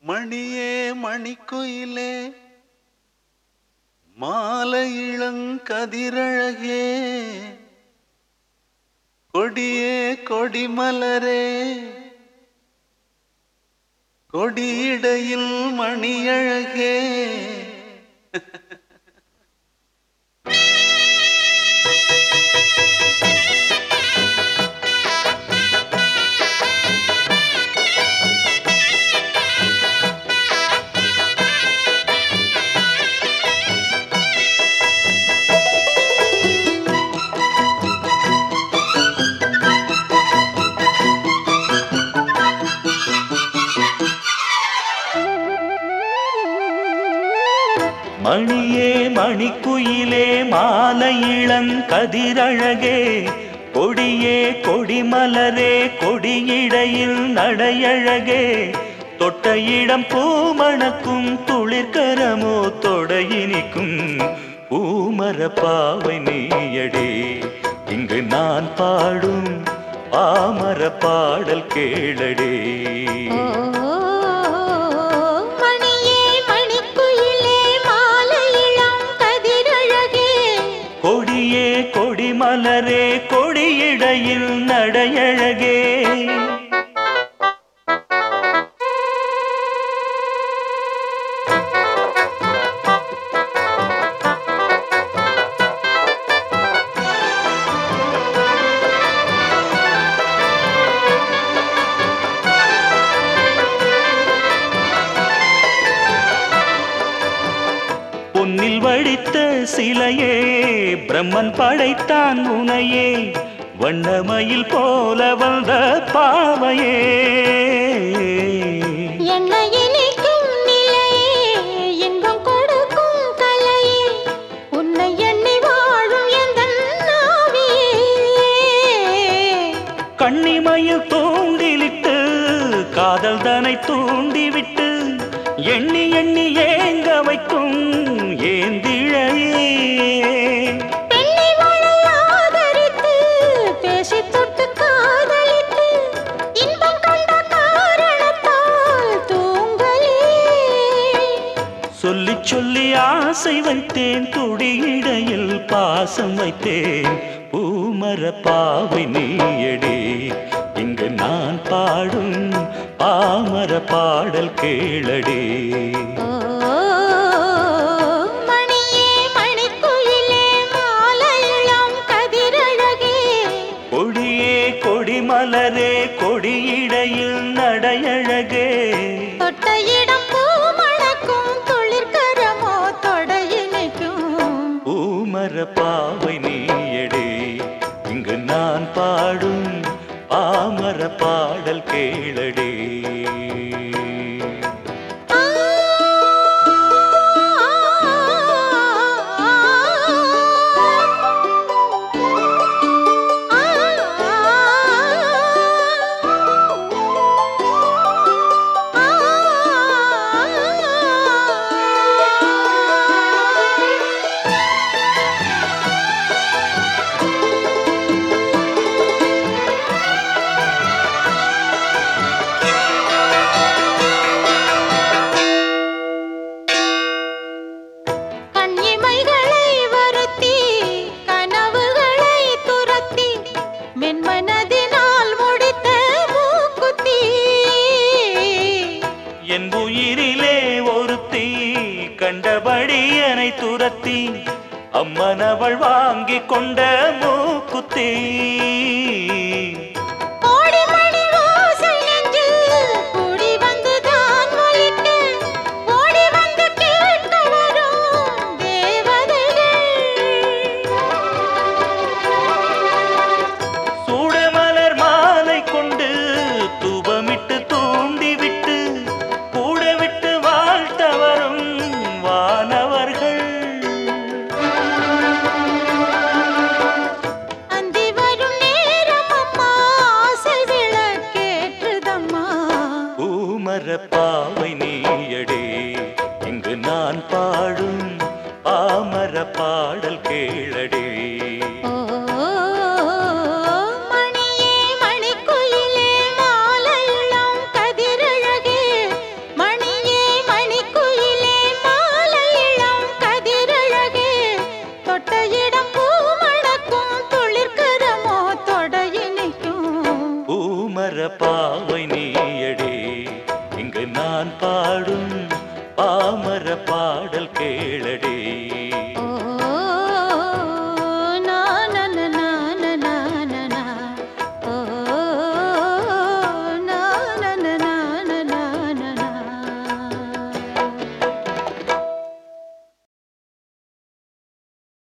மணியே மணிக்குயிலே மாலை இளங்கதிரழகே கொடியே கொடிமலரே கொடியிடையில் மணியழகே மணியே மணிக்குயிலே மாலை இளங்கதிரழகே கொடியே கொடிமலரே கொடியிடையில் நடையழகே தொட்ட இடம் பூமணக்கும் துளிர்கரமோ தொடையினிக்கும் பூமர பாவை நீயடே இங்கு நான் பாடும் பாமர பாடல் கேளடே மணியே மணிக்குயிலே மாலை இளம் கதிரழகே கொடியே கொடிமலரே கொடியிடையில் நடையழகே பொன்னில் வடித்த சிலையே பிரம்மன் படைத்தான் உனையே வண்ணமயில் போல வந்த பாவையே என்ன இனிக்கும் நிலையே இன்பம் கொடுக்கும் கலையே உன்னை எண்ணி வாழும் எந்தன் நாவியே கண்ணிமயில் தூண்டிலிட்டு காதல் தனை தூண்டிவிட்டு எண்ணி எண்ணி ஏங்க வைக்கும் ஏந்திழையே பெண்ணை மழை ஆதரித்து பேசி தொட்டு காதலித்து இன்பம் கண்ட காரணத்தால் தூங்கலே சொல்லி சொல்லி ஆசை வைத்தேன் துடியிடையில் பாசம் வைத்தேன் பூமர பாவை நீயடே இங்கு நான் பாடும் பாமர பாடல் கேளடே ஓ மணியே மணிக்குயிலே மாலை இளம் கதிரழகே கொடியே கொடிமலரே கொடியிடையில் நடையழகே தொட்ட இடம் பூ மணக்கும் துளிர்கரமோ தொடையினைக்கும் பூமர பாவை நீயடே இங்கு நான் பாடும் பாமர பாடல் கேளடே ஆ கண்ணிமைகளை வருத்தி கனவுகளை துரத்தி மென்மனதினால் முடித்த மூக்குத்தி என் உயிரிலே ஒருத்தி கண்டபடி என்னை துரத்தி அம்மனவள் வாங்கி கொண்ட மூக்குத்தி கோடி மணி ஓசை நெஞ்சில் கூடி வந்து தான் ஒலிக்க ஓடி வந்து கேட்க வரும் தேவதைகள் சூடமலர் மாலை கொண்டு தூபமிட்டு தூண்டிவிட்டு கூட விட்டு வாழ்த்த வரும் வானவர்கள் அந்தி வரும் பாடும் பாமர பாடல் கேளடே